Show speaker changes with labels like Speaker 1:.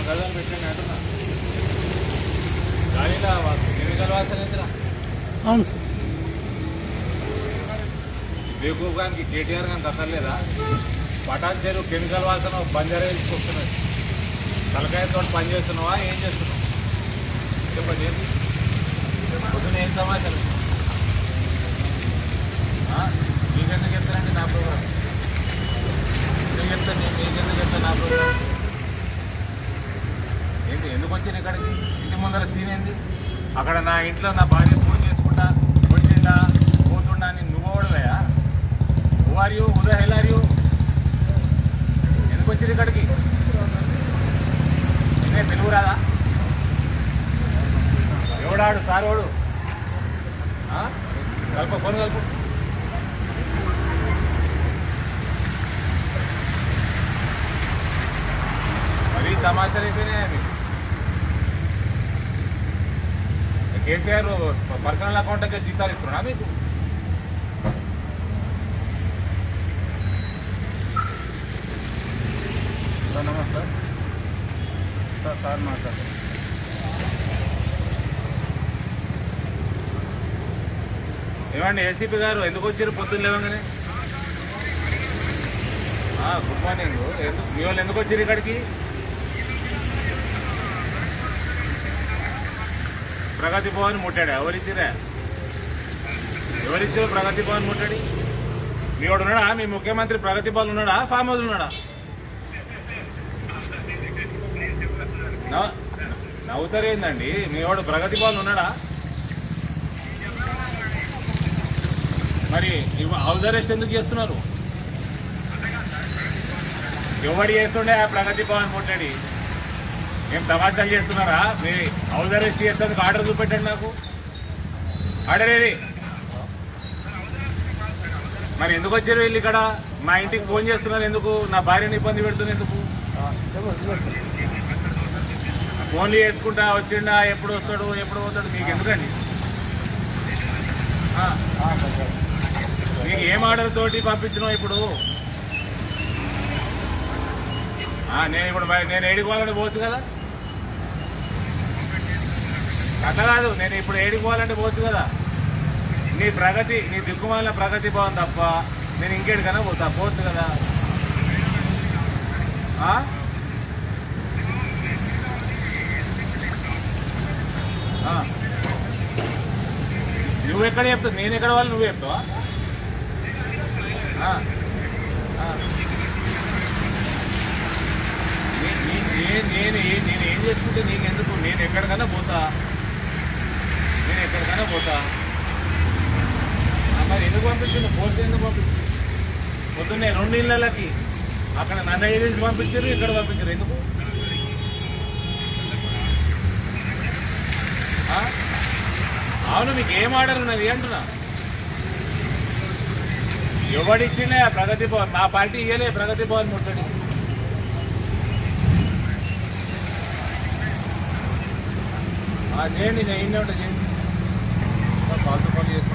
Speaker 1: గదాలు పెట్టండి అంటున్నా గాలిలో కెమికల్ వాసన ఏందిరా
Speaker 2: అవును సార్
Speaker 1: బేగూగానికి కేటీఆర్ గాని దక్కర్లేదా పటాన్ చెరువు కెమికల్ వాసన బంజారా వేసుకొస్తున్నది తలకాయతో పని చేస్తున్నావా ఏం చేస్తున్నావు చెప్పండి ఏంటి పొద్దున ఏం సమాచారం ఆ? మీకెందుకు చెప్తారండి నా ప్రోగ్రామ్ ఎందుకు చెప్తాను నేను మీకెందుకు చెప్తాను నా ప్రోగ్రామ్ ఏంటి ఎందుకు వచ్చాను ఇక్కడికి ఇంటి ముందర సీన్ ఏంది అక్కడ నా ఇంట్లో నా భార్య ఫోన్ చేసుకుంటా వచ్చిందా పోతుండా అని నువ్వు ఓడలేయా who are you who the hell are you ఎందుకు వచ్చింది ఇక్కడికి నేనే తెలుగు రాదా ఎవడాడు సార్ వాడు ఆ? కలుపు ఫోన్ కలుపు మరీ తమాషాలు అయిపోయినాయి అవి కేసీఆర్ పర్సనల్ అకౌంట్కి జీతాలు ఇస్తున్నా మీకు
Speaker 3: సార్ నమస్తే సార్ సార్ మాట్లాడు
Speaker 1: ఏమండి ఏసీపీ గారు ఎందుకు వచ్చారు పొద్దున్న లేవగానే ఆ, గుడ్ మార్నింగ్ ఎందుకు మీ వాళ్ళు ఎందుకు వచ్చారు ఇక్కడికి ప్రగతి భవన్ ముట్టాడా ఎవరిచ్చిరా ఎవరిచ్చారు ప్రగతి భవన్ ముట్టాడి మీ వాడు ఉన్నాడా మీ ముఖ్యమంత్రి ప్రగతి భవన్ ఉన్నాడా ఫామ్ హౌస్ ఉన్నాడా నవ్వు- నవ్వుతారేందండి మీ వాడు ప్రగతి భవన్ ఉన్నాడా మరి ఇవ- హౌస్ అరెస్ట్ ఎందుకు చేస్తున్నారు ఎవడు చేస్తుండే ఆ ప్రగతి భవన్ ముట్టడి ఏం తమాషాలు చేస్తున్నారా మీ హౌస్ అరెస్ట్ చేసేందుకు ఆర్డర్ చూపెట్టండి నాకు ఆర్డర్ ఏది మరి ఎందుకు వచ్చారు వీళ్ళు ఇక్కడ మా ఇంటికి ఫోన్ చేస్తున్నారు ఎందుకు నా భార్యని ఇబ్బంది పెడుతున్నారు ఎందుకు ఫోన్లు చేసుకుంటా వచ్చిండా ఎప్పుడు వస్తాడు ఎప్పుడు పోతాడు మీకు ఎందుకండి ఆ. నీకు ఏం ఆర్డర్ తోటి పంపించినావు ఇప్పుడు ఆ, నేను ఇప్పుడు బయ- నేను ఏడుకోవాలంటే పోవచ్చు కదా అట్లా కాదు నేను ఇప్పుడు ఏడుకోవాలంటే పోవచ్చు కదా నీ ప్రగతి నీ దిక్కుమాల ప్రగతి భవన్ తప్ప నేను ఇంకేడికైనా పోతా పోవచ్చు కదా ఆ? ఆ. నువ్వు ఎక్కడ చెప్తావు నేను ఎక్కడ వాళ్ళు నువ్వు చెప్తావా ఆ. ఆ. నే- నే- నే- నేను ఏ- నేను ఏం చేసుకుంటే నీకెందుకు నేను ఎక్కడికైనా పోతా నేను ఎక్కడికైనా పోతా ఆ, మరి ఎందుకు పంపించింది పోతే ఎందుకు పంపించింది పొద్దున్నే రెండు ఇళ్ళకి అక్కడ నన్ను ఏజెన్సీ పంపించారు ఇక్కడ పంపించారు ఎందుకు ఆ? అవును మీకు ఏం ఆర్డర్ ఉన్నది అంటున్నా ఎవడిచ్చిండే ఆ ప్రగతి భవన్ మా పార్టీ ఇయ్యలే ప్రగతి భవన్ ముట్టడి ఆ, చేయండి నేను ఇన్నే ఉంటా చేయండి ఫాల్తు పనులు చేస్తే